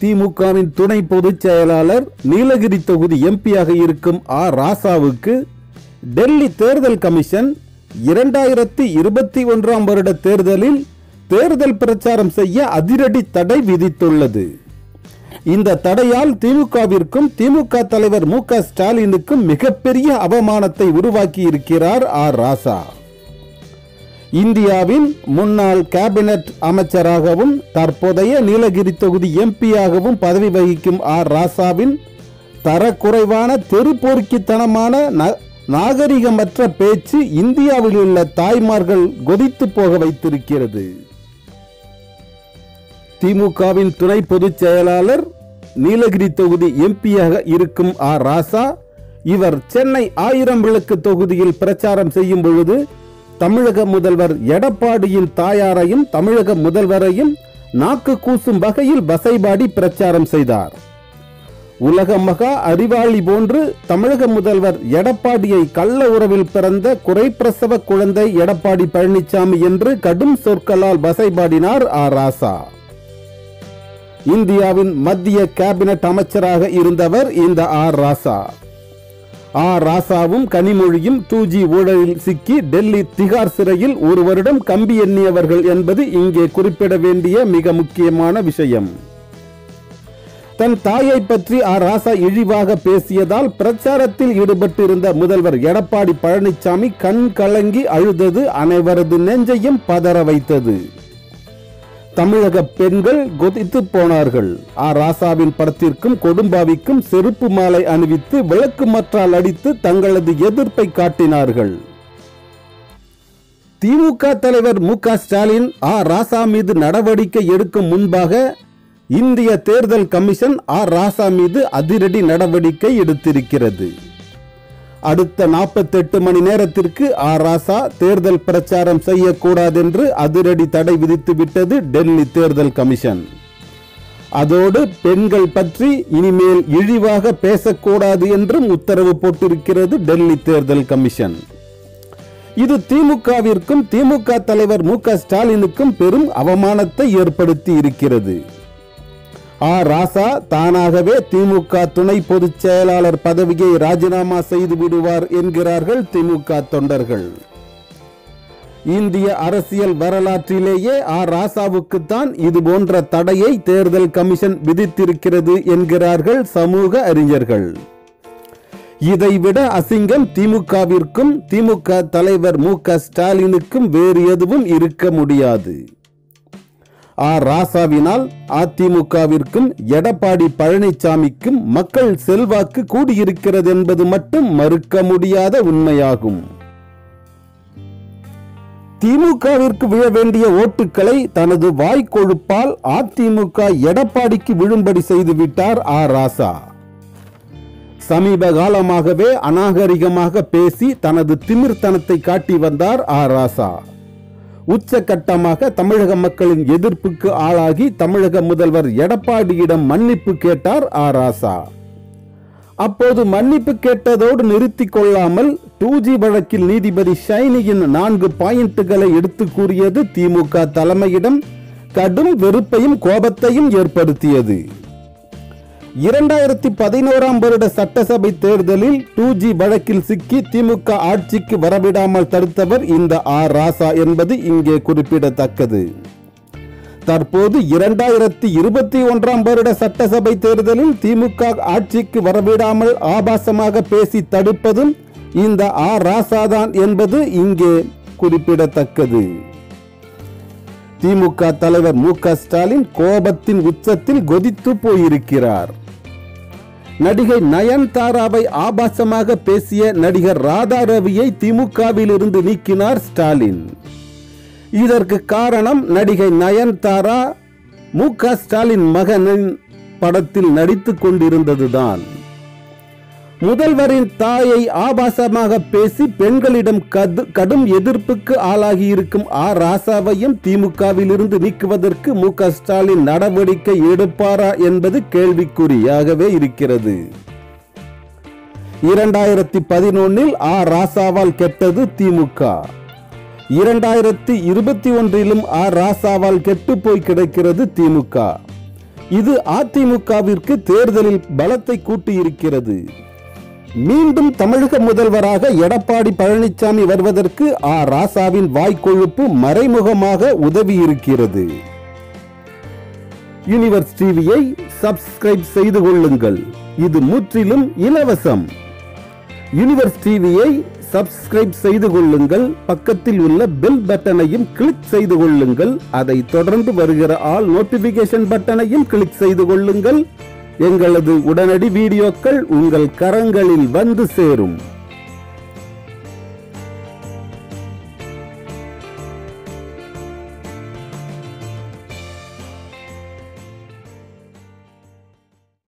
அதிமுகவின் துணை பொதுச் செயலாளர் நீலகிரி தொகுதி எம்பியாக இருக்கும் ஆர் ராசாவுக்கு டெல்லி தேர்தல் கமிஷன் இரண்டாயிரத்தி இருபத்தி ஒன்றாம் வருட தேர்தலில் தேர்தல் பிரச்சாரம் செய்ய அதிரடி தடை விதித்துள்ளது இந்த தடையால் திமுகவிற்கும் திமுக தலைவர் மு க ஸ்டாலினுக்கும் மிகப்பெரிய அவமானத்தை உருவாக்கி இருக்கிறார் ஆர் ராசா இந்தியாவின் முன்னாள் கேபினட் அமைச்சராகவும் தற்போதைய நீலகிரி தொகுதி எம்பியாகவும் பதவி வகிக்கும் ஆர் ராசாவின் தரக்குறைவான தெருப்பொறுக்கித்தனமான ந- நாகரிகமற்ற பேச்சு இந்தியாவில் உள்ள தாய்மார்கள் கொதித்து போக வைத்திருக்கிறது திமுகவின் துணை பொதுச் செயலாளர் நீலகிரி தொகுதி எம்பியாக இருக்கும் ஆர் ராசா இவர் சென்னை ஆயிரம் விளக்கு தொகுதியில் பிரச்சாரம் செய்யும் பொழுது தமிழக முதல்வர் எடப்பாடியின் தாயாரையும் தமிழக முதல்வரையும் நாக்கு கூசும் வகையில் வசைபாடி பிரச்சாரம் செய்தார் உலக மகா அறிவாளி போன்று தமிழக முதல்வர் எடப்பாடியை கள்ள உறவில் பிறந்த குறைப்பிரசவ குழந்தை எடப்பாடி பழனிசாமி என்று கடும் சொற்களால் வசைபாடினார் ஆர் ராசா இந்தியாவின் மத்திய கேபினட் அமைச்சராக இருந்தவர் இந்த ஆர் ராசா ஆர் ராசாவும் கனிமொழியும் டூ ஜி ஊழலில் சிக்கி டெல்லி திகார் சிறையில் ஒரு வருடம் கம்பி எண்ணியவர்கள் என்பது இங்கே குறிப்பிட வேண்டிய மிக முக்கியமான விஷயம் தன் தாயை பற்றி ஆர் ராசா இழிவாக பேசியதால் பிரச்சாரத்தில் ஈடுபட்டிருந்த முதல்வர் எடப்பாடி பழனிசாமி கண் கலங்கி அழுதது அனைவரது நெஞ்சையும் பதற வைத்தது தமிழக பெண்கள் கொதித்து போனார்கள் ஆ ராசாவின் படத்திற்கும் கொடும்பாவிக்கும் செருப்பு மாலை அணிவித்து விளக்கு மற்றால் அடித்து தங்களது எதிர்ப்பை காட்டினார்கள் திமுக தலைவர் மு க ஸ்டாலின் ஆ ராசா மீது நடவடிக்கை எடுக்கும் முன்பாக இந்திய தேர்தல் கமிஷன் ஆ ராசா மீது அதிரடி நடவடிக்கை எடுத்திருக்கிறது அடுத்த 48 மணி நேரத்திற்கு ஆர் ராசா தேர்தல் பிரச்சாரம் செய்யக்கூடாது என்று அதிரடி தடை விதித்து விட்டது டெல்லி தேர்தல் கமிஷன் அதோடு பெண்கள் பற்றி இனிமேல் இழிவாக பேசக்கூடாது என்றும் உத்தரவு போட்டிருக்கிறது டெல்லி தேர்தல் கமிஷன் இது திமுகவிற்கும் திமுக தலைவர் மு க ஸ்டாலினுக்கும் பெரும் அவமானத்தை ஏற்படுத்தி இருக்கிறது ஆ ராசா தானாகவே திமுக துணை பொதுச் செயலாளர் பதவியை ராஜினாமா செய்து விடுவார் என்கிறார்கள் திமுக தொண்டர்கள் இந்திய அரசியல் வரலாற்றிலேயே ஆ ராசாவுக்குத்தான் இது போன்ற தடையை தேர்தல் கமிஷன் விதித்திருக்கிறது என்கிறார்கள் சமூக அறிஞர்கள் இதைவிட அசிங்கம் திமுகவிற்கும் திமுக தலைவர் மு க ஸ்டாலினுக்கும் வேறு எதுவும் இருக்க முடியாது ஆர் ராசாவினால் அதிமுகவிற்கும் எடப்பாடி பழனிசாமிக்கும் மக்கள் செல்வாக்கு கூடியிருக்கிறது என்பது மட்டும் மறுக்க முடியாத உண்மையாகும் திமுகவிற்கு விழ வேண்டிய ஓட்டுக்களை தனது வாய்க்கொழுப்பால் அதிமுக எடப்பாடிக்கு விழும்படி செய்துவிட்டார் ஆர் ராசா சமீப காலமாகவே அநாகரிகமாக பேசி தனது திமிர்த்தனத்தை காட்டி வந்தார் ஆர் ராசா உச்சகட்டமாக தமிழக மக்களின் எதிர்ப்புக்கு ஆளாகி தமிழக முதல்வர் எடப்பாடியிடம் மன்னிப்பு கேட்டார் ஆர் ராசா அப்போது மன்னிப்பு கேட்டதோடு நிறுத்திக் கொள்ளாமல் டூ ஜி வழக்கில் நீதிபதி ஷைனியின் நான்கு பாயிண்ட்டுகளை எடுத்து கூறியது திமுக தலைமையிடம் கடும் வெறுப்பையும் கோபத்தையும் ஏற்படுத்தியது இரண்டாயிரத்தி பதினோராம் வருட சட்டசபை தேர்தலில் டூ ஜி வழக்கில் சிக்கி திமுக ஆட்சிக்கு வரவிடாமல் தடுத்தவர் இந்த ஆர் ராசா என்பது இங்கே குறிப்பிடத்தக்கது தற்போது இரண்டாயிரத்தி இருபத்தி ஒன்றாம் வருட சட்டசபை தேர்தலில் திமுக ஆட்சிக்கு வரவிடாமல் ஆபாசமாக பேசி தடுப்பதும் இந்த ஆர் ராசாதான் என்பது இங்கே குறிப்பிடத்தக்கது திமுக தலைவர் மு க ஸ்டாலின் கோபத்தின் உச்சத்தில் கொதித்து போயிருக்கிறார் நடிகை நயன்தாராவை ஆபாசமாக பேசிய நடிகர் ராதா ரவியை திமுகவில் இருந்து நீக்கினார் ஸ்டாலின் இதற்கு காரணம் நடிகை நயன்தாரா மு க ஸ்டாலின் மகனின் படத்தில் நடித்துக் கொண்டிருந்ததுதான் முதல்வரின் தாயை ஆபாசமாக பேசி பெண்களிடம் கது- கடும் எதிர்ப்புக்கு ஆளாகி இருக்கும் ஆர் ராசாவையும் திமுகவில் இருந்து நீக்குவதற்கு மு க ஸ்டாலின் நடவடிக்கை எடுப்பாரா என்பது கேள்விக்குறியாகவே இருக்கிறது இரண்டாயிரத்தி பதினொன்னில் ஆர் ராசாவால் கெட்டது திமுக இரண்டாயிரத்தி இருபத்தி ஒன்றிலும் ஆர் ராசாவால் கெட்டு போய் கிடக்கிறது திமுக இது அதிமுகவிற்கு தேர்தலில் பலத்தை கூட்டியிருக்கிறது மீண்டும் தமிழக முதல்வராக எடப்பாடி பழனிசாமி வருவதற்கு ஆ ராசாவின் வாய்க்கொழுப்பு மறைமுகமாக உதவியிருக்கிறது யூனிவர்ஸ் டிவியை சப்ஸ்கிரைப் செய்து கொள்ளுங்கள் இது முற்றிலும் இலவசம் யூனிவர்ஸ் டிவியை சப்ஸ்கிரைப் செய்து கொள்ளுங்கள் பக்கத்தில் உள்ள பெல் பட்டனையும் கிளிக் செய்து கொள்ளுங்கள் அதை தொடர்ந்து வருகிற ஆல் நோட்டிபிகேஷன் பட்டனையும் கிளிக் செய்து கொள்ளுங்கள் எங்களது உடனடி வீடியோக்கள் உங்கள் கரங்களில் வந்து சேரும்